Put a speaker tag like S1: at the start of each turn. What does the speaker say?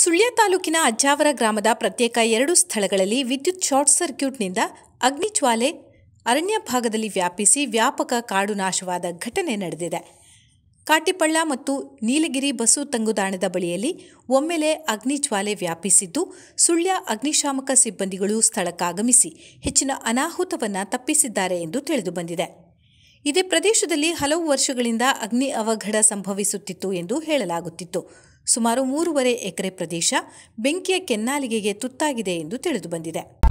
S1: ಸುಳ್ಯ ತಾಲೂಕಿನ ಅಜ್ಜಾವರ ಗ್ರಾಮದ ಪ್ರತ್ಯೇಕ ಎರಡು ಸ್ಥಳಗಳಲ್ಲಿ ವಿದ್ಯುತ್ ಶಾರ್ಟ್ ಸರ್ಕ್ಯೂಟ್ನಿಂದ ಅಗ್ನಿಜ್ವಾಲೆ ಅರಣ್ಯ ಭಾಗದಲ್ಲಿ ವ್ಯಾಪಿಸಿ ವ್ಯಾಪಕ ಕಾಡು ನಾಶವಾದ ಘಟನೆ ನಡೆದಿದೆ ಕಾಟಿಪಳ್ಳ ಮತ್ತು ನೀಲಗಿರಿ ಬಸ್ಸು ತಂಗುದಾಣದ ಬಳಿಯಲ್ಲಿ ಒಮ್ಮೆಲೆ ಅಗ್ನಿಜ್ವಾಲೆ ವ್ಯಾಪಿಸಿದ್ದು ಸುಳ್ಯ ಅಗ್ನಿಶಾಮಕ ಸಿಬ್ಬಂದಿಗಳು ಸ್ಥಳಕ್ಕಾಗಮಿಸಿ ಹೆಚ್ಚಿನ ಅನಾಹುತವನ್ನು ತಪ್ಪಿಸಿದ್ದಾರೆ ಎಂದು ತಿಳಿದುಬಂದಿದೆ ಇದೇ ಪ್ರದೇಶದಲ್ಲಿ ಹಲವು ವರ್ಷಗಳಿಂದ ಅಗ್ನಿ ಅವಘಡ ಸಂಭವಿಸುತ್ತಿತ್ತು ಎಂದು ಹೇಳಲಾಗುತ್ತಿತ್ತು ಸುಮಾರು ಮೂರುವರೆ ಎಕರೆ ಪ್ರದೇಶ ಬೆಂಕಿಯ ಕೆನ್ನಾಲಿಗೆಗೆ ತುತ್ತಾಗಿದೆ ಎಂದು ತಿಳಿದುಬಂದಿದೆ